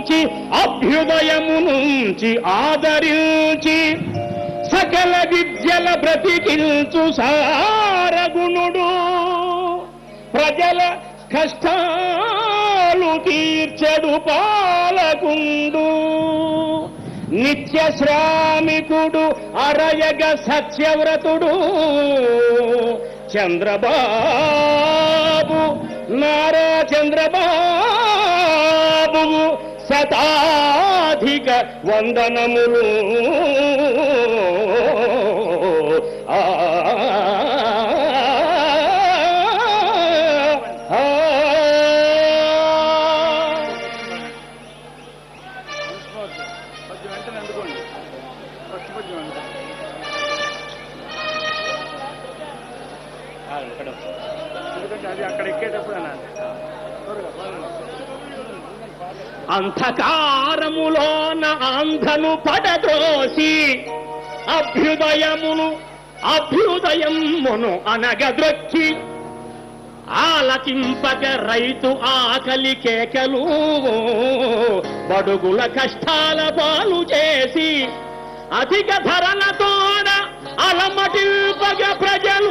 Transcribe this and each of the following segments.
ఆదరించి అభ్యుదయము నుంచి ఆదరించి సకల విద్యల బ్రతికించు సారగుణుడు ప్రజల కష్టాలు తీర్చెడు పాలకుండు నిత్య శ్రామికుడు అరయగ సత్యవ్రతుడు చంద్రబాబు నారా చంద్రబాబు శతాధిక వందనములు ఆ ఆ, కొంచెం వెంటనే అందుకోండి ఫస్ట్ కొంచెం అందుకోండి ఎందుకంటే అది అక్కడ ఎక్కేటప్పుడు అనాలి త్వరగా బాగా. అంధకారములోన ఆంధను పడద్రోసి అభ్యుదయమును అభ్యుదయమును అనగద్రొచ్చి ఆలకింపక రైతు ఆకలి కేకలు బడుగుల కష్టాల పాలు చేసి అధిక ధరలతోడ అలమటింపగ ప్రజలు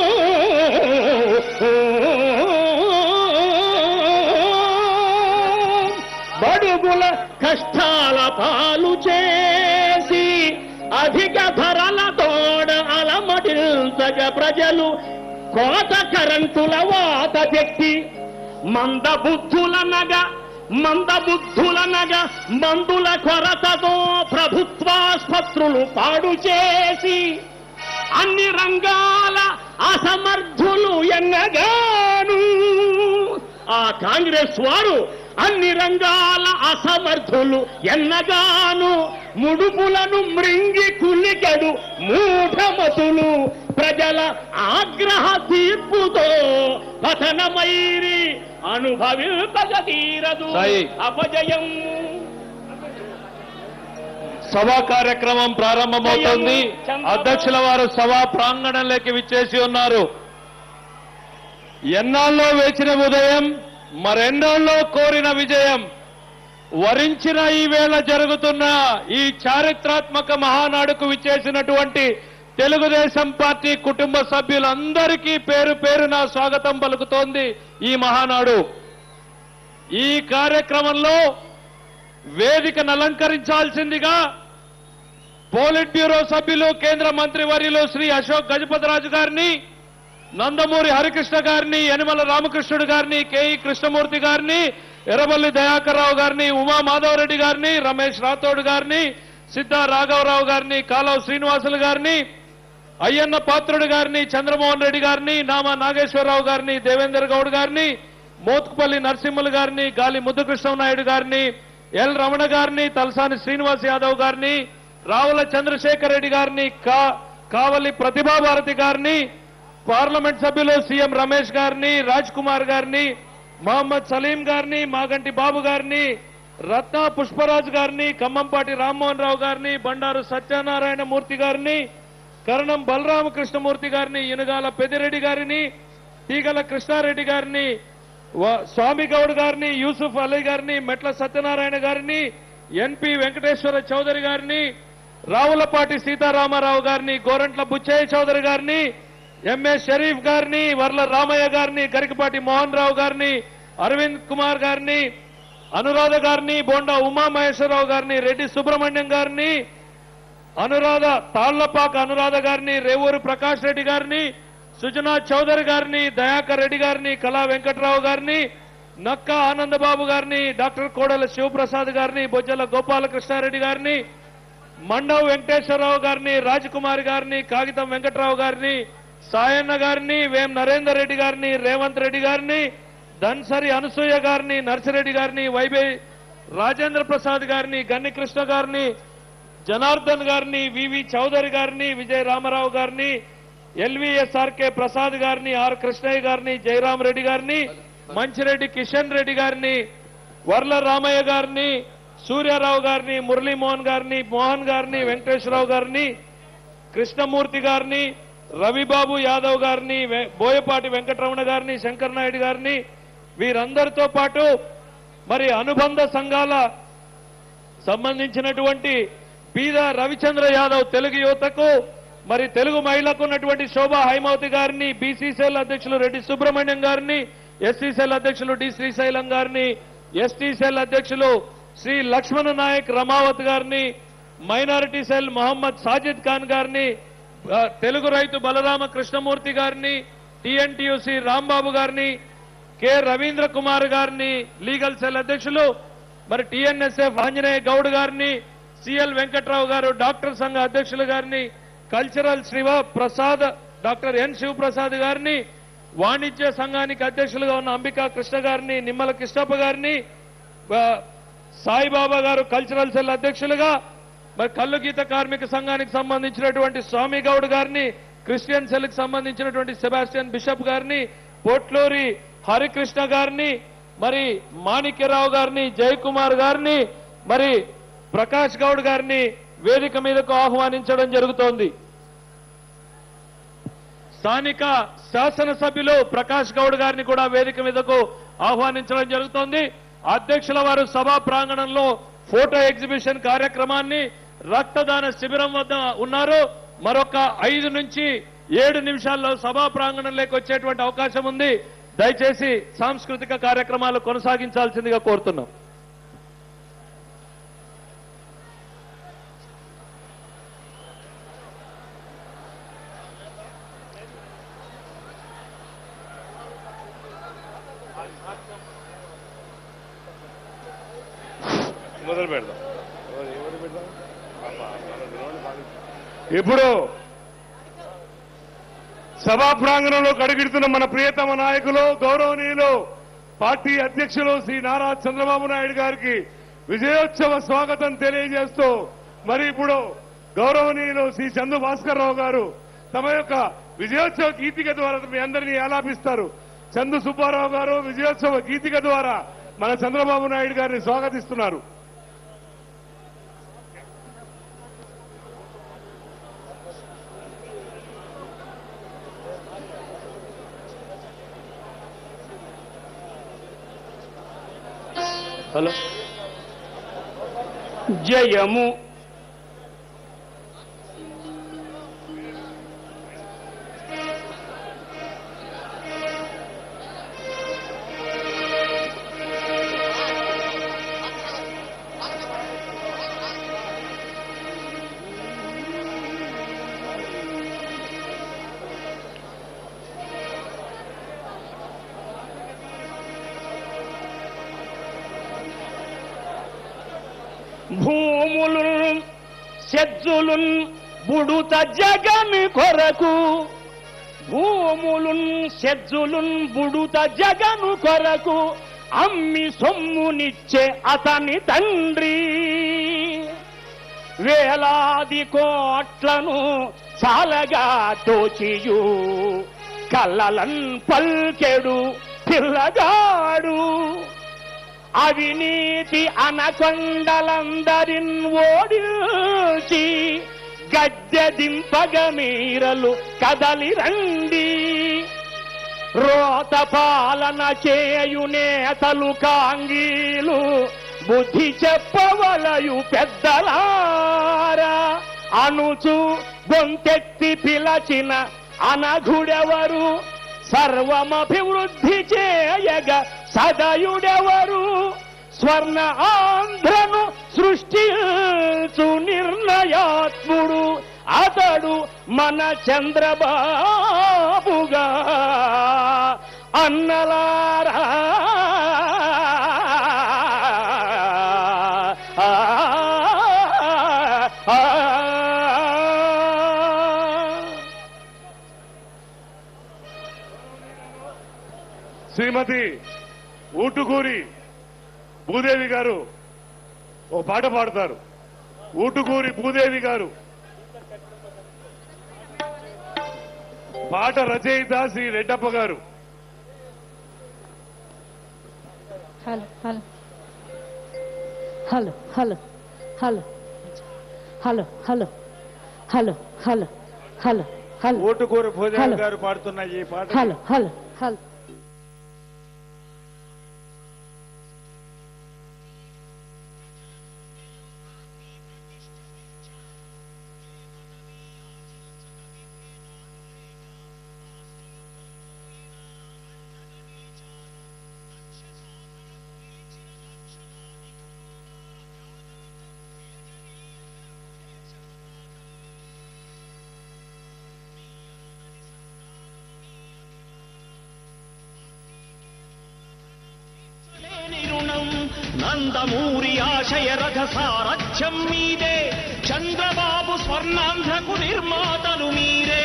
బడుగుల కష్టాల పాలు చేసి అధిక ధరలతోడ అలమటించగ ప్రజలు కోత కరెంటుల వాత చెక్కి మంద బుద్ధులనగ మంద బుద్ధులనగ మందుల కొరతతో ప్రభుత్వాస్పత్రులు పాడు చేసి అన్ని రంగాల అసమర్థులు ఎన్నగాను ఆ కాంగ్రెస్ వారు అన్ని రంగాల అసమర్థులు ఎన్నగాను ముడుపులను మృంగి కులికెడు మూఢమతులు ప్రజల ఆగ్రహ తీర్పుతో పతనమైరి అనుభవింపగ తీరదు సాయి. అపజయం సభా కార్యక్రమం ప్రారంభమవుతోంది అధ్యక్షుల వారు సభా ప్రాంగణంలోకి విచ్చేసి ఉన్నారు ఎన్నాళ్ళలో వేచిన ఉదయం మరెన్నాళ్ళలో కోరిన విజయం వరించిన ఈ వేళ జరుగుతున్న ఈ చారిత్రాత్మక మహానాడుకు విచ్చేసినటువంటి తెలుగుదేశం పార్టీ కుటుంబ సభ్యులందరికీ పేరు పేరున స్వాగతం పలుకుతోంది ఈ మహానాడు ఈ కార్యక్రమంలో వేదికను అలంకరించాల్సిందిగా పోలిట్ బ్యూరో సభ్యులు కేంద్ర మంత్రి వర్యులు శ్రీ అశోక్ గజపతిరాజు గారిని నందమూరి హరికృష్ణ గారిని యనమల రామకృష్ణుడు గారిని కేఈ కృష్ణమూర్తి గారిని ఎర్రబల్లి దయాకర్ రావు గారిని ఉమా మాధవరెడ్డి గారిని రమేష్ రాథోడ్ గారిని సిద్ధా రాఘవరావు గారిని కాలవ శ్రీనివాసులు గారిని అయ్యన్న పాత్రుడు గారిని చంద్రమోహన్ రెడ్డి గారిని నామా నాగేశ్వరరావు గారిని దేవేందర్ గౌడ్ గారిని మోత్కుపల్లి నరసింహులు గారిని గాలి ముద్దుకృష్ణనాయుడు గారిని ఎల్ రమణ గారిని తలసాని శ్రీనివాస్ యాదవ్ గారిని రావుల చంద్రశేఖర్ రెడ్డి గారిని కా కావలి ప్రతిభాభారతి గారిని పార్లమెంట్ సభ్యులు సీఎం రమేష్ గారిని రాజ్ కుమార్ గారిని మహమ్మద్ సలీం గారిని మాగంటి బాబు గారిని రత్న పుష్పరాజ్ గారిని ఖమ్మంపాటి రామ్మోహన్ రావు గారిని బండారు సత్యనారాయణ మూర్తి గారిని కరణం బలరామకృష్ణమూర్తి గారిని ఇనుగాల పెదిరెడ్డి గారిని తీగల కృష్ణారెడ్డి గారిని వ- స్వామి గౌడ్ గారిని యూసుఫ్ అలీ గారిని మెట్ల సత్యనారాయణ గారిని ఎన్పి వెంకటేశ్వర చౌదరి గారిని రావులపాటి సీతారామారావు గారిని గోరంట్ల బుచ్చయ్య చౌదరి గారిని ఎంఏ షరీఫ్ గారిని వర్ల రామయ్య గారిని గరికపాటి మోహన్ రావు గారిని అరవింద్ కుమార్ గారిని అనురాధ గారిని బోండా ఉమామహేశ్వరరావు గారిని రెడ్డి సుబ్రహ్మణ్యం గారిని అనురాధ తాళ్లపాక అనురాధ గారిని రేవూరు ప్రకాష్ రెడ్డి గారిని సుజనా చౌదరి గారిని దయాకర్ రెడ్డి గారిని కళా వెంకట్రావు గారిని నక్క ఆనందబాబు గారిని డాక్టర్ కోడల శివప్రసాద్ గారిని బొజ్జల గోపాలకృష్ణారెడ్డి గారిని మండవ్ వెంకటేశ్వరరావు గారిని రాజకుమారి గారిని కాగితం వెంకట్రావు గారిని సాయన్న గారిని వేం నరేందర్ రెడ్డి గారిని రేవంత్ రెడ్డి గారిని ధన్సరి అనసూయ గారిని నర్సిరెడ్డి గారిని వైబే రాజేంద్ర ప్రసాద్ గారిని గన్ని కృష్ణ గారిని జనార్దన్ గారిని వివి చౌదరి గారిని విజయ రామారావు గారిని ఎల్వీఎస్ఆర్కే ప్రసాద్ గారిని ఆర్ కృష్ణయ్య గారిని జయరాం రెడ్డి గారిని మంచిరెడ్డి కిషన్ రెడ్డి గారిని వర్ల రామయ్య గారిని సూర్యారావు గారిని మురళీమోహన్ గారిని మోహన్ గారిని వెంకటేశ్వరరావు గారిని కృష్ణమూర్తి గారిని రవిబాబు యాదవ్ గారిని వె- బోయపాటి వెంకటరమణ గారిని శంకర్ నాయుడు గారిని వీరందరితో పాటు మరి అనుబంధ సంఘాల సంబంధించినటువంటి బీద రవిచంద్ర యాదవ్ తెలుగు యువతకు మరి తెలుగు మహిళకు ఉన్నటువంటి శోభా హైమవతి గారిని బీసీసీఎల్ అధ్యక్షులు రెడ్డి సుబ్రహ్మణ్యం గారిని ఎస్సీసీఎల్ అధ్యక్షులు డి శ్రీశైలం గారిని ఎస్టీసీఎల్ అధ్యక్షులు శ్రీ లక్ష్మణ నాయక్ రమావత్ గారిని మైనారిటీ సెల్ మొహమ్మద్ సాజిద్ ఖాన్ గారిని ఆ, తెలుగు రైతు బలరామ కృష్ణమూర్తి గారిని టిఎన్టీయూసి రాంబాబు గారిని కె రవీంద్ర కుమార్ గారిని లీగల్ సెల్ అధ్యక్షులు మరి టిఎన్ఎస్ఎఫ్ ఆంజనేయ గౌడ్ గారిని సిఎల్ వెంకట్రావు గారు డాక్టర్ సంఘ అధ్యక్షులు గారిని cultural Shiva Prasad doctor N Shivaprasad గారిని వాణిజ్య సంఘానికి అధ్యక్షులుగా ఉన్న అంబికా కృష్ణ గారిని నిమ్మల కృష్ణప్ప గారిని ఆ, సాయిబాబా గారు కల్చరల్ సెల్ అధ్యక్షులుగా మరి కల్లు గీత కార్మిక సంఘానికి సంబంధించినటువంటి స్వామి గౌడ్ గారిని క్రిస్టియన్ సెల్ కి సంబంధించినటువంటి సెబాస్టియన్ బిషప్ గారిని పోట్లూరి హరికృష్ణ గారిని మరి మాణిక్యరావు గారిని జయకుమార్ గారిని మరి ప్రకాష్ గౌడ్ గారిని వేదిక మీదకు ఆహ్వానించడం జరుగుతోంది స్థానిక శాసనసభ్యులు ప్రకాష్ గౌడ్ గారిని కూడా వేదిక మీదకు ఆహ్వానించడం జరుగుతోంది అధ్యక్షుల వారు సభా ప్రాంగణంలో ఫోటో ఎగ్జిబిషన్ కార్యక్రమాన్ని రక్తదాన శిబిరం వద్ద ఉన్నారు మరొక ఐదు నుంచి ఏడు నిమిషాల్లో సభా ప్రాంగణంలోకి వచ్చేటువంటి అవకాశం ఉంది దయచేసి సాంస్కృతిక కార్యక్రమాలు కొనసాగించాల్సిందిగా కోరుతున్నాం మొదలు పెడదాం ఎవరు- ఎవరు పెడదాం అబ్బా, మన గ్రౌండ్ ఖాళీ. ఇప్పుడు సభా ప్రాంగణంలో కడిగిడుతున్న మన ప్రియతమ నాయకులు గౌరవనీయులు పార్టీ అధ్యక్షులు శ్రీ నారా చంద్రబాబు నాయుడు గారికి విజయోత్సవ స్వాగతం తెలియజేస్తూ మరి ఇప్పుడు గౌరవనీయులు శ్రీ చందు భాస్కర్ రావు గారు తమ యొక్క విజయోత్సవ గీతిక ద్వారా మీ అందరినీ ఆలాపిస్తారు చందు సుబ్బారావు గారు విజయోత్సవ గీతిక ద్వారా మన చంద్రబాబు నాయుడు గారిని స్వాగతిస్తున్నారు హలో జయము భూములు సెజ్జులున్ బుడుత జగమి కొరకు భూములున్ సెజ్జులున్ బుడుత జగను కొరకు అమ్మి సొమ్మునిచ్చే అతని తండ్రి వేలాది కోట్లను చాలగా దోచియు కల్లలన్ పల్కెడు పిల్లగాడు అవినీతి అనకొండలందరిన్ ఓడించి గద్దె దింపగ మీరలు కదలి రండి రోత పాలన చేయు నేతలు కాంగీలు బుద్ధి చెప్పవలయు పెద్దలారా అనుచు గొంతెత్తి పిలచిన అనఘుడెవరు సర్వమభివృద్ధి చేయగ సదయుడెవరు స్వర్ణ ఆంధ్రను సృష్టించు నిర్ణయాత్ముడు అతడు మన చంద్రబాబుగా అన్నలారా ఆ, ఆ, ఆ. శ్రీమతి ఊటుకూరి భూదేవి గారు ఓ పాట పాడతారు ఊటుకూరి భూదేవి గారు పాట రచయిత శ్రీ రెడ్డప్ప గారు hello hello hello hello hello hello hello hello hello hello Otukuru Bhudevi hello. గారు పాడుతున్న ఈ పాట హలో హలో హలో నందమూరి ఆశయ రథ సారథ్యం మీదే చంద్రబాబు స్వర్ణాంధ్రకు నిర్మాతలు మీరే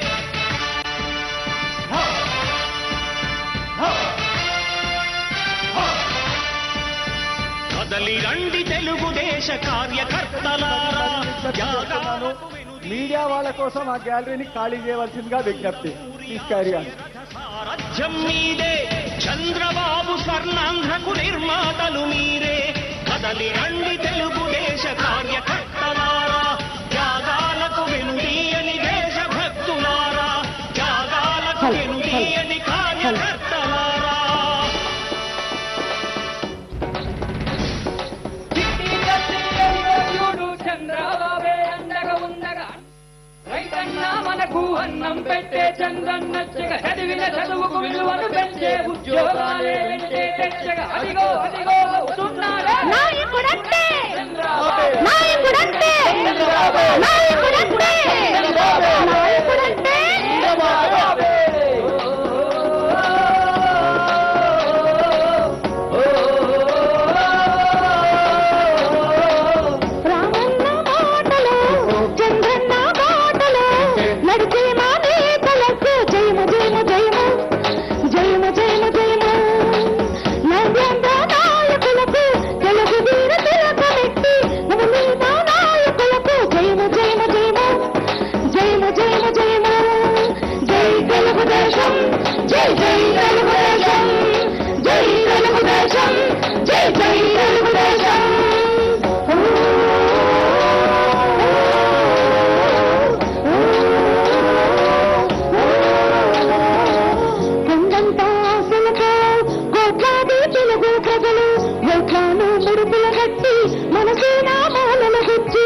కదలి రండి తెలుగుదేశ కార్యకర్తలారా త్యాగాలకు వెనుదీయని మీడియా వాళ్ళ కోసం ఆ గ్యాలరీని ఖాళీ చేయవలసిందిగా విజ్ఞప్తి ప్లీజ్ క్యారీ ఆన్ సారథ్యం మీదే చంద్రబాబు స్వర్ణాంధ్రకు నిర్మాతలు మీరే కదలి రండి తెలుగుదేశ కార్యకర్తలారా త్యాగాలకు వెనుదీయని దేశభక్తులారా త్యాగాలకు వెనుదీయని కార్యకర్తలారా చూడు చంద్రబాబే అండగా ఉండగా రైతన్నా మనకు అన్నం పెట్టే చంద్రన్నచ్చగా చదివిన చదువుకు విలువను పెంచే ఉద్యోగాలే వెంటే తెచ్చగా అదిగో అదిగో వస్తున్నారా నాయకుడంటే చంద్రబాబు నాయకుడంటే నాయకుడంటే నాయకుడంటే రామన్న మాటలో చంద్రన్న మాటలో నడిచే మా నేతలకు జయము జయము జయము జయము జయము జయము నవ్యాంధ్ర నాయకులకు తెలుగు వీర తిలకమెట్టి నవనీత నాయకులకు జయము జయము జయము జయము జయము జయము జై తెలుగుదేశం జై జై తెలుగుదేశం జై తెలుగుదేశం జై జై తెలుగుదేశం కొండంత ఆశలతో కోట్లాది తెలుగు ప్రజలు ఓట్లాను ముడుపుల గట్టి మనసే నామాలను గుచ్చి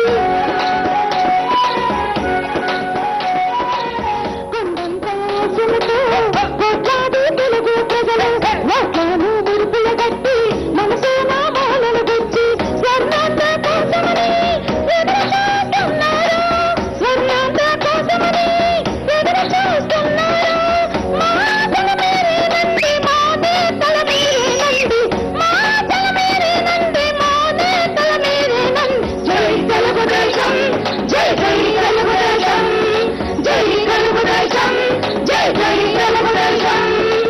కొండంత ఆశలతో కోట్లాది తెలుగు ప్రజలు ఓట్లాను ముడుపుల గట్టి మనసే నామాలను గుచ్చి స్వర్ణాంధ్ర కోసమని ఎదురు చూస్తున్నారు స్వర్ణాంధ్ర కోసమని ఎదురు చూస్తున్నారు మాటల మీరేనండి మా నేతల మీరేనండి మాటల మీరేనండి మా నేతల మీరేనండి జై తెలుగుదేశం జై జై తెలుగుదేశం జై తెలుగుదేశం జై జై తెలుగుదేశం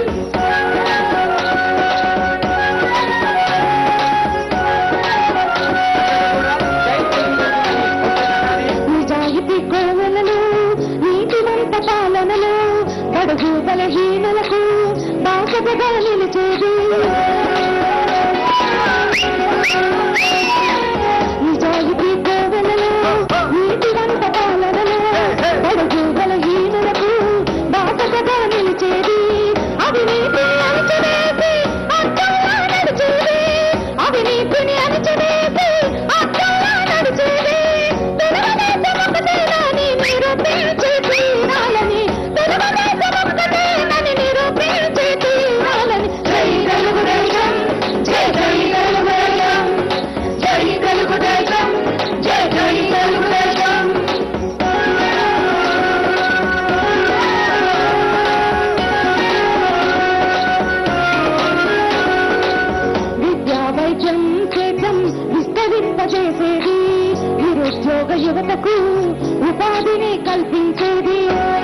నిజాయితీ కోవెలలో నీతివంత పాలనలో బడుగు బలహీనలకు బాసటగా నిలిచేది నిజాయితీ కోవెలలో నీతివంత పాలనలో బడుగు బలహీనలకు బాసటగా నిలిచేది అవినీతి అణచివేసి అర్థంగా నడిచేది అవినీతిని అణచివేసి అర్థంగా నడిచేది తెలుగుదేశం ఒకటేనని నిరూపించి తీరాలని తెలుగుదేశం ఒక్కటేనని నిరూపించి తీరాలని జై తెలుగుదేశం జై జై తెలుగుదేశం జై తెలుగుదేశం జై జై తెలుగుదేశం విద్యా వైద్యం క్షేత్రం విస్తరింపజేసేది నిరుద్యోగ యువతకు ఉపాధిని కల్పించేది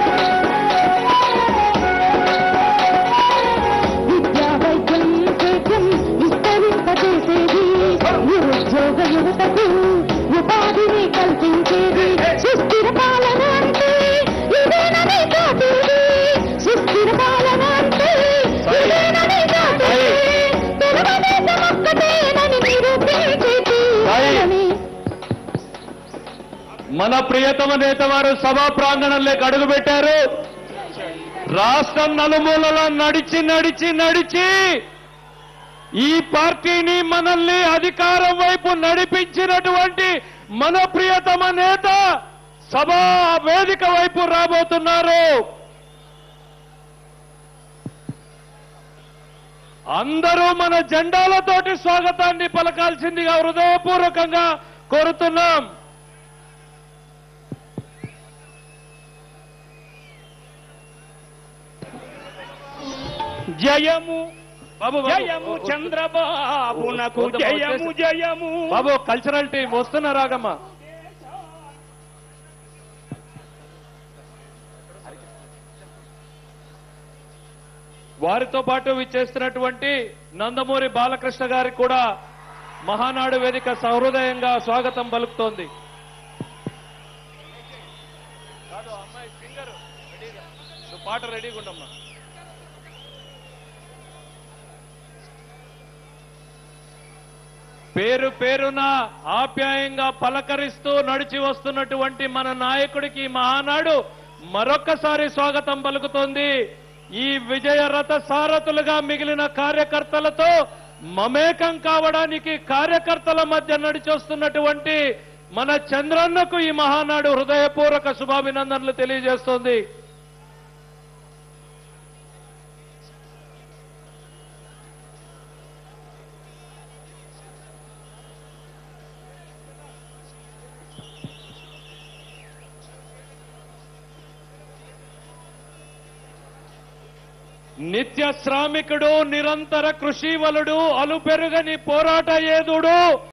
విద్యా వైద్యం క్షేత్రం విస్తరింపజేసేది నిరుద్యోగ యువతకు ఉపాధిని కల్పించేది సుస్థిర పాలన అంటే ఇదేనని కాదేది సుస్థిర పాలన అంటే ఇదేనని కాదేది తెలుగుదేశం ఒక్కటేనని నిరూపించి తీరాలని మన ప్రియతమ నేత వారు సభా ప్రాంగణంలోకి అడుగు పెట్టారు రాష్ట్రం నలుమూలలా నడిచి నడిచి నడిచి ఈ పార్టీని మనల్ని అధికారం వైపు నడిపించినటువంటి మన ప్రియతమ నేత సభా వేదిక వైపు రాబోతున్నారు అందరూ మన జెండాలతోటి స్వాగతాన్ని పలకాల్సిందిగా హృదయపూర్వకంగా కోరుతున్నాం జయము బాబు, బాబు, జయము వద్దు. చంద్రబాబునకు వద్దమ్మా, జయము వచ్చేసి- జయము బాబు కల్చరల్ టీం వస్తున్నారాగమ్మా వారితో పాటు విచ్చేస్తున్నటువంటి నందమూరి బాలకృష్ణ గారికి కూడా మహానాడు వేదిక సహృదయంగా స్వాగతం పలుకుతోంది పాట రెడీగా ఉండమ్మా పేరు పేరున ఆప్యాయంగా పలకరిస్తూ నడిచి వస్తున్నటువంటి మన నాయకుడికి ఈ మహానాడు మరొక్కసారి స్వాగతం పలుకుతోంది ఈ విజయ రథ సారథులుగా మిగిలిన కార్యకర్తలతో మమేకం కావడానికి కార్యకర్తల మధ్య నడిచొస్తున్నటువంటి మన చంద్రన్నకు ఈ మహానాడు హృదయపూర్వక శుభాభినందనలు తెలియజేస్తోంది నిత్య శ్రామికుడు నిరంతర కృషివలుడు అలుపెరుగని పోరాట ఏదుడు